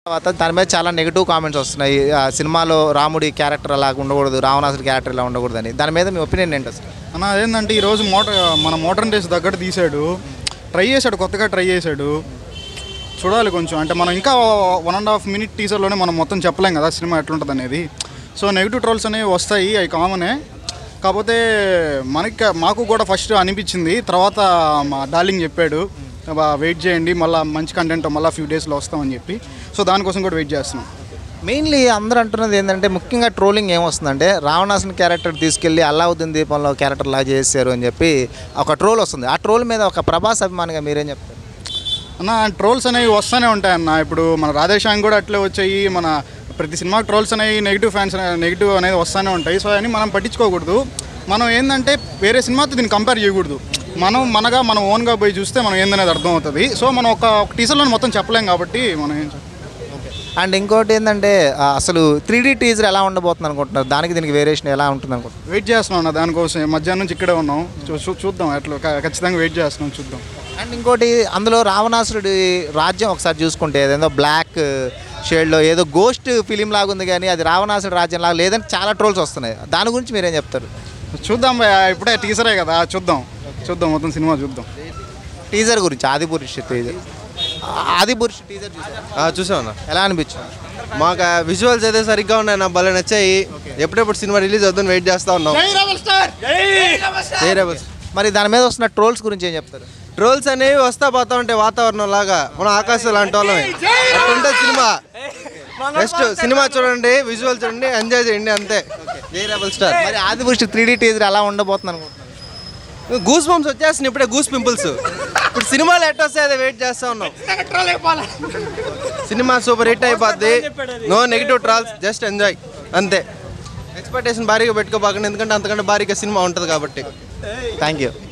తర్వాత దాని మీద చాలా నెగిటివ్ కామెంట్స్ వస్తున్నాయి ఆ సినిమాలో రాముడి క్యారెక్టర్ అలా ఉండకూడదు రావణాసుడి క్యారెక్టర్ ఇలా ఉండకూడదు అని దాని మీద మీ ఒపీనియన్ ఏంటి అసలు అన్న అదేంటంటే ఈరోజు మోటార్ మన మోడర్న్ డేస్ దగ్గర తీసాడు ట్రై చేశాడు కొత్తగా ట్రై చేశాడు చూడాలి కొంచెం అంటే మనం ఇంకా వన్ అండ్ హాఫ్ మినిట్ టీజర్లోనే మనం మొత్తం చెప్పలేం కదా సినిమా ఎట్లుంటుంది అనేది సో నెగిటివ్ ట్రోల్స్ అనేవి వస్తాయి అవి కామనే కాకపోతే మనకి మాకు కూడా ఫస్ట్ అనిపించింది తర్వాత మా డార్లింగ్ చెప్పాడు వెయిట్ చేయండి మళ్ళీ మంచి కంటెంట్ మళ్ళీ ఫ్యూ డేస్లో వస్తామని చెప్పి సో దానికోసం కూడా వెయిట్ చేస్తున్నాం మెయిన్లీ అందరూ అంటున్నది ఏంటంటే ముఖ్యంగా ట్రోలింగ్ ఏమొస్తుందంటే రావణాసుని క్యారెక్టర్ తీసుకెళ్ళి అల్లావుద్దీన్ దీపంలో క్యారెక్టర్ లాగా చేశారు అని చెప్పి ఒక ట్రోల్ వస్తుంది ఆ ట్రోల్ మీద ఒక ప్రభాస్ అభిమానిగా మీరేం చెప్తారు అన్న ట్రోల్స్ అనేవి వస్తూనే ఉంటాయి అన్న ఇప్పుడు మన రాధేశ్యామ్ కూడా అట్లే వచ్చాయి మన ప్రతి సినిమా ట్రోల్స్ అనేవి నెగిటివ్ ఫ్యాన్స్ నెగిటివ్ అనేది వస్తూనే ఉంటాయి సో అని మనం పట్టించుకోకూడదు మనం ఏంటంటే వేరే సినిమాతో దీన్ని కంపేర్ చేయకూడదు మనం మనగా మనం ఓన్గా పోయి చూస్తే మనం ఏందనేది అర్థం అవుతుంది సో మనం ఒక ఒక టీజర్లో మొత్తం చెప్పలేం కాబట్టి మనం ఏం చెప్ప- అండ్ ఇంకోటి ఏంటంటే ఆ, అసలు త్రీ డీ టీజర్ ఎలా ఉండబోతుంది అనుకుంటున్నారు దానికి దీనికి వేరియేషన్ ఎలా ఉంటుంది అనుకుంటున్నారు వెయిట్ చేస్తున్నాం అన్న దానికోసం మధ్యాహ్నం నుంచి ఇక్కడే ఉన్నాం చూ- చూ- చూద్దాం ఎట్లా క- ఖచ్చితంగా వెయిట్ చేస్తున్నాం చూద్దాం అండ్ ఇంకోటి అందులో రావణాసురుడి రాజ్యం ఒకసారి చూసుకుంటే ఏదేదో బ్లాక్ షేడ్లో ఏదో గోస్ట్ ఫిలిం లాగా ఉంది కానీ అది రావణాసురుడి రాజ్యం లాగా లేదని చాలా ట్రోల్స్ వస్తున్నాయి దాని గురించి మీరేం చెప్తారు చూద్దాం భయ్యా, ఇప్పుడే టీజరే కదా చూద్దాం చూద్దాం మొత్తం సినిమా చూద్దాం టీజర్ గురించి ఆదిపురుష్ టీజర్ ఆదిపురుష్ టీజర్ చూసారా చూసామన్నా ఎలా అనిపించింది మాకు విజువల్స్ అయితే సరిగ్గా ఉన్నాయి నా భలే నచ్చాయి ఎప్పుడెప్పుడు సినిమా రిలీజ్ అవుతుంది వెయిట్ చేస్తా ఉన్నాం జై రెబల్ మరి దాని మీద వస్తున్న ట్రోల్స్ గురించి ఏం చెప్తారు ట్రోల్స్ అనేవి వస్తా పోతా ఉంటాయి వాతావరణం లాగా మన ఆకాశం లాంటి వాళ్ళమే అట్లుంటుంది సినిమా నెక్స్ట్ సినిమా చూడండి విజువల్ చూడండి ఎంజాయ్ చేయండి అంతే జై రెబల్ స్టార్ మరి ఆదిపురుష్ త్రీ డీ టీజర్ ఎలా ఉండబోతుంది అనుకుంటున్నారు గూస్ బంప్స్ వచ్చేస్తున్నాయి ఇప్పుడే గూస్ పింపుల్స్ ఇప్పుడు సినిమాలు ఎట్ వస్తాయి అదే వెయిట్ చేస్తా ఉన్నాం సినిమా సూపర్ హిట్ అయిపోద్ది no negative trolls just enjoy అంతే ఎక్స్పెక్టేషన్ భారీగా పెట్టుకోబాకండి ఎందుకంటే అంతకంటే భారీగా సినిమా ఉంటుంది కాబట్టి థ్యాంక్ యూ